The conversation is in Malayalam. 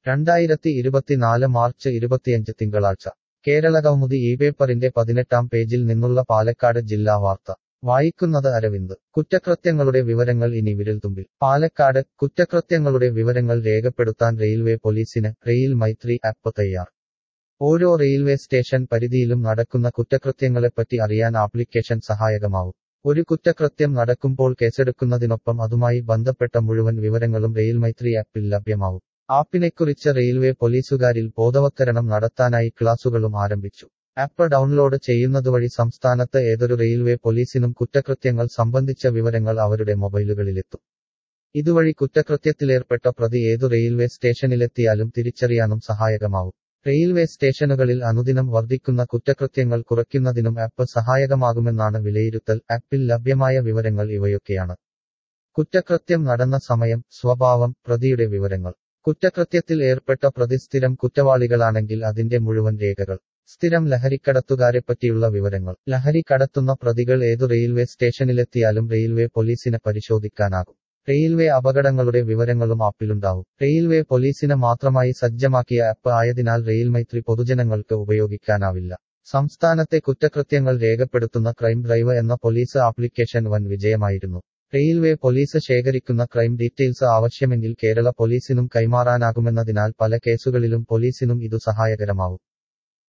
രണ്ടായിരത്തി ഇരുപത്തിനാല് മാർച്ച് ഇരുപത്തിയഞ്ച് തിങ്കളാഴ്ച കേരളകൗമുദി ഈ പേപ്പറിന്റെ പതിനെട്ടാം പേജിൽ നിന്നുള്ള പാലക്കാട് ജില്ലാ വാർത്ത വായിക്കുന്നത് അരവിന്ദ് കുറ്റകൃത്യങ്ങളുടെ വിവരങ്ങൾ ഇനി വിരൽത്തുമ്പിൽ പാലക്കാട് കുറ്റകൃത്യങ്ങളുടെ വിവരങ്ങൾ രേഖപ്പെടുത്താൻ റെയിൽവേ പോലീസിന് റെയിൽ മൈത്രി ആപ്പ് തയ്യാർ ഓരോ റെയിൽവേ സ്റ്റേഷൻ പരിധിയിലും നടക്കുന്ന കുറ്റകൃത്യങ്ങളെപ്പറ്റി അറിയാൻ ആപ്ലിക്കേഷൻ സഹായകമാവും ഒരു കുറ്റകൃത്യം നടക്കുമ്പോൾ കേസെടുക്കുന്നതിനൊപ്പം അതുമായി ബന്ധപ്പെട്ട മുഴുവൻ വിവരങ്ങളും റെയിൽ മൈത്രി ആപ്പിൽ ലഭ്യമാവും ആപ്പിനെക്കുറിച്ച് റെയിൽവേ പോലീസുകാരിൽ ബോധവത്കരണം നടത്താനായി ക്ലാസുകളും ആരംഭിച്ചു ആപ്പ് ഡൗൺലോഡ് ചെയ്യുന്നതുവഴി സംസ്ഥാനത്ത് ഏതൊരു റെയിൽവേ പോലീസിനും കുറ്റകൃത്യങ്ങൾ സംബന്ധിച്ച വിവരങ്ങൾ അവരുടെ മൊബൈലുകളിലെത്തും ഇതുവഴി കുറ്റകൃത്യത്തിലേർപ്പെട്ട പ്രതി ഏതു റെയിൽവേ സ്റ്റേഷനിലെത്തിയാലും തിരിച്ചറിയാനും സഹായകമാവും റെയിൽവേ സ്റ്റേഷനുകളിൽ അനുദിനം വർദ്ധിക്കുന്ന കുറ്റകൃത്യങ്ങൾ കുറയ്ക്കുന്നതിനും ആപ്പ് സഹായകമാകുമെന്നാണ് വിലയിരുത്തൽ ആപ്പിൽ ലഭ്യമായ വിവരങ്ങൾ ഇവയൊക്കെയാണ് കുറ്റകൃത്യം നടന്ന സമയം സ്വഭാവം പ്രതിയുടെ വിവരങ്ങൾ കുറ്റകൃത്യത്തിൽ ഏർപ്പെട്ട പ്രതി സ്ഥിരം കുറ്റവാളികളാണെങ്കിൽ അതിന്റെ മുഴുവൻ രേഖകൾ സ്ഥിരം ലഹരിക്കടത്തുകാരെപ്പറ്റിയുള്ള വിവരങ്ങൾ ലഹരി കടത്തുന്ന പ്രതികൾ ഏതു റെയിൽവേ സ്റ്റേഷനിലെത്തിയാലും റെയിൽവേ പോലീസിനെ പരിശോധിക്കാനാകും റെയിൽവേ അപകടങ്ങളുടെ വിവരങ്ങളും ആപ്പിലുണ്ടാവും റെയിൽവേ പോലീസിന് മാത്രമായി സജ്ജമാക്കിയ ആപ്പ് ആയതിനാൽ റെയിൽ മൈത്രി പൊതുജനങ്ങൾക്ക് ഉപയോഗിക്കാനാവില്ല സംസ്ഥാനത്തെ കുറ്റകൃത്യങ്ങൾ രേഖപ്പെടുത്തുന്ന ക്രൈം ഡ്രൈവ് എന്ന പോലീസ് ആപ്ലിക്കേഷൻ വൻ വിജയമായിരുന്നു റെയിൽവേ പോലീസ് ശേഖരിക്കുന്ന ക്രൈം ഡീറ്റെയിൽസ് ആവശ്യമെങ്കിൽ കേരള പോലീസിനും കൈമാറാനാകുമെന്നതിനാൽ പല കേസുകളിലും പോലീസിനും ഇതു സഹായകരമാവും